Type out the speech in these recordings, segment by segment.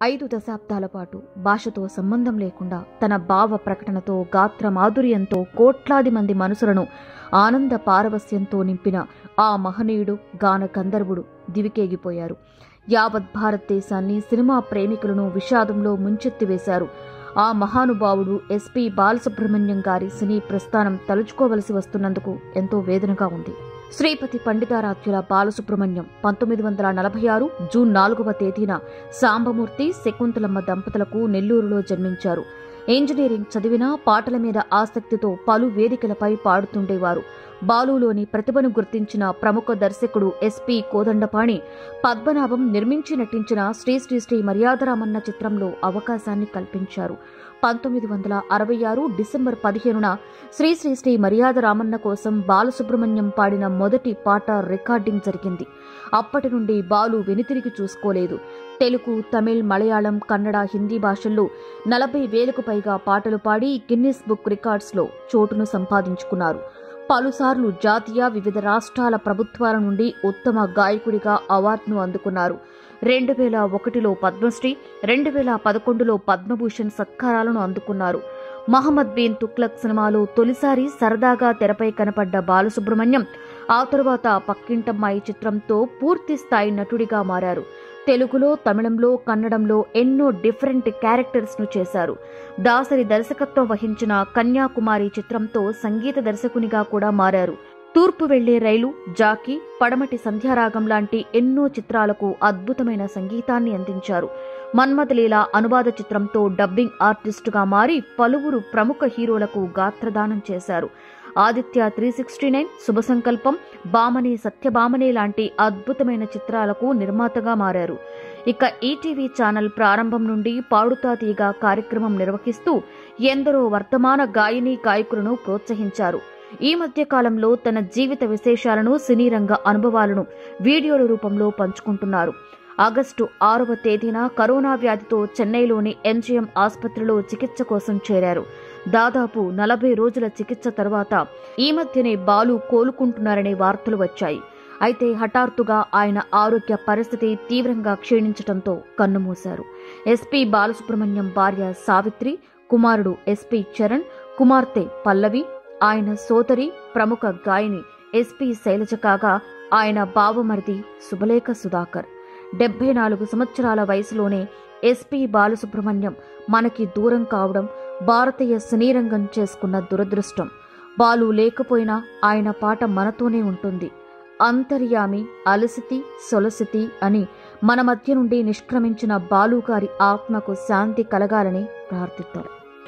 ఐదు దశాబ్దాల పాటు భాషతో సంబంధం లేకుండా తన భావ ప్రకటనతో గాత్ర మాధుర్యంతో కోట్లాది మంది మనసులను ఆనంద పారవస్యంతో నింపిన ఆ మహనీయుడు గాన గంధర్వుడు దివికేగిపోయారు యావత్ భారతదేశాన్ని సినిమా ప్రేమికులను విషాదంలో ముంచెత్తివేశారు ఆ మహానుభావుడు ఎస్పి బాలసుబ్రహ్మణ్యం గారి సినీ ప్రస్థానం తలుచుకోవలసి వస్తున్నందుకు ఎంతో వేదనగా ఉంది శ్రీపతి పండితారాధ్యుల బాలసుబ్రహ్మణ్యం పంతొమ్మిది వందల నలభై ఆరు జూన్ నాలుగవ తేదీన సాంబమూర్తి శకుంతలమ్మ దంపతులకు నెల్లూరులో జన్మించారు ఇంజనీరింగ్ చదివినా పాటల మీద ఆసక్తితో పలు వేదికలపై పాడుతుండేవారు బాలులోని ప్రతిభను గుర్తించిన ప్రముఖ దర్శకుడు ఎస్పి కోదండపాణి పద్మనాభం నిర్మించి నటించిన శ్రీ శ్రీ శ్రీ మర్యాదరామన్న చిత్రంలో అవకాశాన్ని కల్పించారు పంతొమ్మిది వందల అరవై ఆరు డిసెంబర్ పదిహేనున శ్రీ శ్రీ శ్రీ మర్యాద రామన్న కోసం బాలసుబ్రహ్మణ్యం పాడిన మొదటి పాట రికార్డింగ్ జరిగింది అప్పటి నుండి బాలు వెనుతిరిగి చూసుకోలేదు తెలుగు తమిళ్ మలయాళం కన్నడ హిందీ భాషల్లో నలభై వేలకు పైగా పాటలు పాడి గిన్నిస్ బుక్ రికార్డ్స్లో చోటును సంపాదించుకున్నారు పలుసార్లు జాతీయ వివిధ రాష్ట్రాల ప్రభుత్వాల నుండి ఉత్తమ గాయకుడిగా అవార్డును అందుకున్నారు రెండు వేల ఒకటిలో పద్మశ్రీ రెండు వేల పదకొండులో పద్మభూషణ్ సత్కారాలను అందుకున్నారు మహమ్మద్ బిన్ తుక్లక్ సినిమాలో తొలిసారి సరదాగా తెరపై కనపడ్డ బాలసుబ్రహ్మణ్యం ఆ తరువాత పక్కింటమ్మాయి చిత్రంతో పూర్తి స్థాయి నటుడిగా మారారు తెలుగులో తమిళంలో కన్నడంలో ఎన్నో డిఫరెంట్ క్యారెక్టర్స్ ను చేశారు దాసరి దర్శకత్వం వహించిన కన్యాకుమారి చిత్రంతో సంగీత దర్శకునిగా కూడా మారారు తూర్పు వెళ్లే రైలు జాకీ పడమటి సంధ్యారాగం లాంటి ఎన్నో చిత్రాలకు అద్భుతమైన సంగీతాన్ని అందించారు మన్మథలీల అనువాద చిత్రంతో డబ్బింగ్ ఆర్టిస్టుగా మారి పలువురు ప్రముఖ హీరోలకు గాత్రదానం చేశారు ఆదిత్య త్రీ సిక్స్టీ నైన్ శుభ సంకల్పం బామని సత్యభామని లాంటి అద్భుతమైన చిత్రాలకు నిర్మాతగా మారారు ఇక ఈటీవీ ఛానల్ ప్రారంభం నుండి పాడుతా తీగ కార్యక్రమం నిర్వహిస్తూ ఎందరో వర్తమాన గాయని గాయకులను ప్రోత్సహించారు ఈ మధ్య కాలంలో తన జీవిత విశేషాలను సినీ రంగ అనుభవాలను వీడియోల రూపంలో పంచుకుంటున్నారు ఆగస్టు ఆరవ తేదీన కరోనా వ్యాధితో చెన్నైలోని ఎంజీఎం ఆసుపత్రిలో చికిత్స కోసం చేరారు దాదాపు నలభై రోజుల చికిత్స తర్వాత ఈ మధ్యనే బాలు కోలుకుంటున్నారనే వార్తలు వచ్చాయి అయితే హఠాత్తుగా ఆయన ఆరోగ్య పరిస్థితి తీవ్రంగా క్షీణించడంతో కన్నుమూశారు ఎస్పీ బాలసుబ్రహ్మణ్యం భార్య సావిత్రి కుమారుడు ఎస్పీ చరణ్ కుమార్తె పల్లవి ఆయన సోదరి ప్రముఖ గాయని ఎస్పీ శైలజ కాగా ఆయన బావమరిది శుభలేఖ సుధాకర్ డెబ్బై నాలుగు సంవత్సరాల వయసులోనే ఎస్పీ బాలసుబ్రహ్మణ్యం మనకి దూరం కావడం భారతీయ సినీ రంగం చేసుకున్న దురదృష్టం బాలు లేకపోయినా ఆయన పాట మనతోనే ఉంటుంది అంతర్యామి అలసితి సొలసితి అని మన మధ్య నుండి నిష్క్రమించిన బాలు గారి ఆత్మకు శాంతి కలగాలని ప్రార్థిద్దాం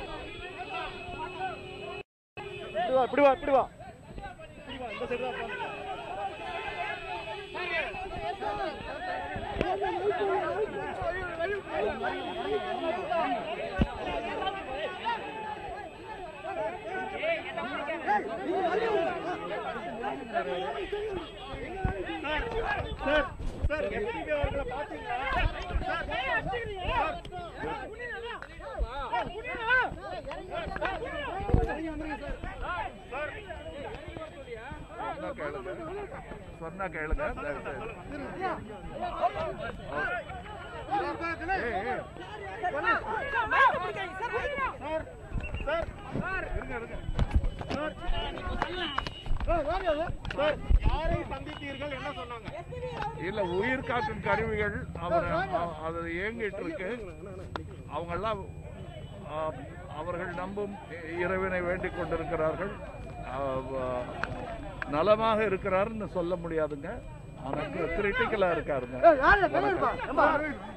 இப்படி வா இப்படி வா சார் சார் எஸ்பிபி அவர்களை பாத்தீங்களா சார் சொன்னா கேளுங்க சொன்னா கேளுங்க தயவுசெய்து. ஏய், ஏய், சார் சார் இருங்க இருங்க சார் சார் யாரை சந்தித்தீர்கள் என்ன சொன்னாங்க இல்ல உயிர் காக்கும் கருவிகள் அவர் அ- அது இயங்கிட்டு இருக்கு அவங்கெல்லாம் ஆ, அவர்கள் நம்பும் இறைவனை வேண்டிக் கொண்டிருக்கிறார்கள் ஆ, வ- நலமாக இருக்கிறாருன்னு சொல்ல முடியாதுங்க ஆனால் கிரிட்டிக்கலா இருக்காருங்க யாரு